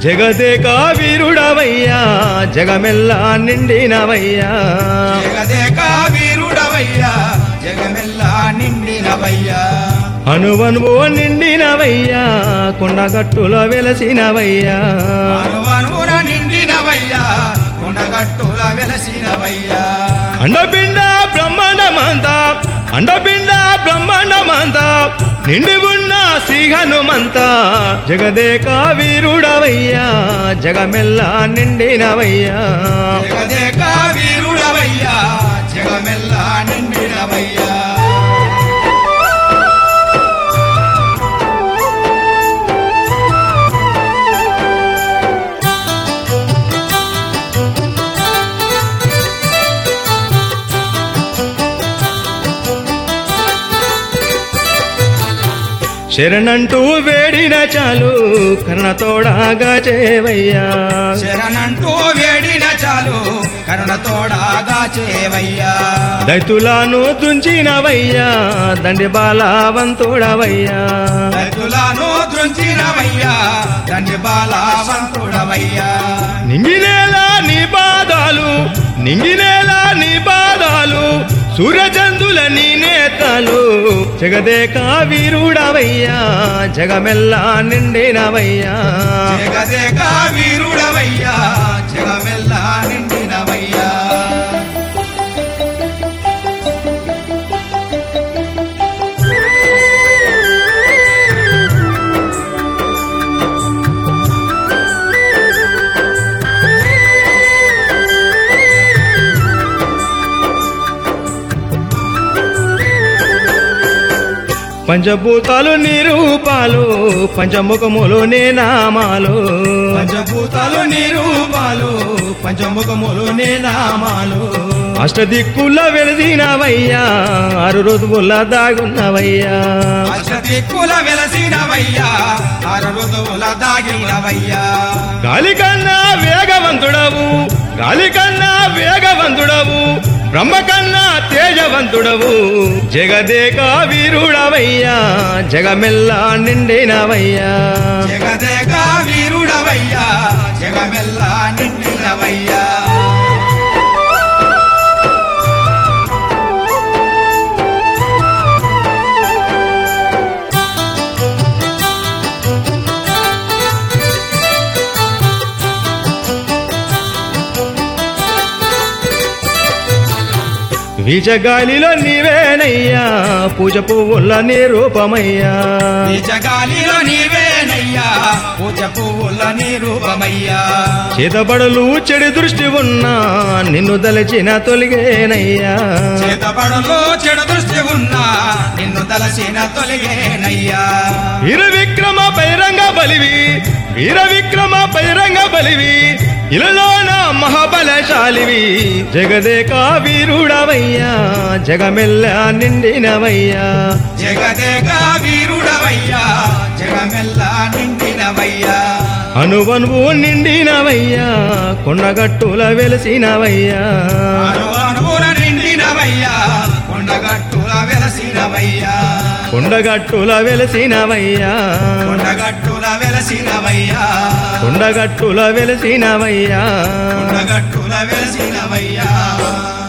జగదేక వీరుడవయ్యా జగమెల్లా నిండినవయ్యా జగదేక వీరుడవయ్యా జగమెల్లా నిండినవయ్యా అనువనువు నిండినవయ్యా కొండగట్టులో వెలసినవయ్యా అనువనున నిండినవయ్యా కొండగట్టుల వెలసినవయ్యా అండపిండ బ్రహ్మాండమంతా అండపిండ బ్రహ్మాండమంతా నిండి ఉన్న శ్రీ హనుమంతా జగదేక వీరుడవయ్యా జగమెల్లా నిండినవయ్యా జగదేక వీరుడవయ్యా జగమెల్లా నిండినవయ్యా శరణంటూ వేడిన చాలు కర్ణతోడాగా చేవయ్యా శరణంటూ వేడిన చాలు కరుణతోడాగా చేవయ్యా దైతులను తుంచినవయ్యా దండి బాలవంతుడవయ్యా రైతులను దృంచినవయ్యా దండి బాలవంతుడవయ్యా నింగినేలా నీ పాదాలు నింగినేలా నీ పాదాలు సూర్యచందుల నీ నేతలు జగదేక వీరుడవయ్యా జగమెల్లా నిండినవయ్యా జగదేక వీరుడవయ్యా జగమెల్లా నిండినవయ్యా పంచభూతాలు నిరూపాలు పంచముఖములు నే నామాలు పంచభూతాలు నిరూపాలు పంచముఖములు నే నామాలు అష్టదిక్కుల వెలిదినవయ్యా ఆరు ఋతువుల దాగున్నవయ్యా అష్టదిక్కుల వెలసినవయ్యా ఆరు ఋతువుల దాగినవయ్యా గాలి కన్నా వేగవంతుడవు గాలి కన్నా వేగవంతుడవు బ్రహ్మ కన్నా తేజవంతుడవు జగదేక వీరుడవయ్యా జగమెల్లా నిండినవయ్యా జగదేక వీరుడవయ్యా జగమెల్లా నిండినవయ్యా విజగాలిలో నీవేనయ్యా పూజ పువ్వుల నీ రూపమయ్యా నిజగాలిలో నీవేనయ్యా పూజ పువ్వుల నీ రూపమయ్యా చేతబడులు చెడు దృష్టి ఉన్నా నిన్ను దలచిన తొలిగేనయ్యా చేతబడులో చెడు దృష్టి ఉన్నా నిన్ను తలసిన తొలిగేనయ్యా వీర విక్రమ బహిరంగ బలివి వీర విక్రమ బహిరంగ బలివి ఇలలోన మహాబలశాలివి జగదేక వీరుడవయ్యా జగమెల్ల నిండినవయ్యా జగదేక వీరుడవయ్యా జగమెల్లా నిండినవయ్యా అనువనువు నిండినవయ్యా కొండగట్టుల వెలసినవయ్యా అనువనువున నిండినవయ్యా కొండగట్టుల వెలసినవయ్యా కొండగట్టుల వెలసినవయ్యా కొండగట్టుల వెలసినవయ్యా కొండగట్టుల వెలసినవయ్యా కొండగట్టుల వెలసినవయ్యా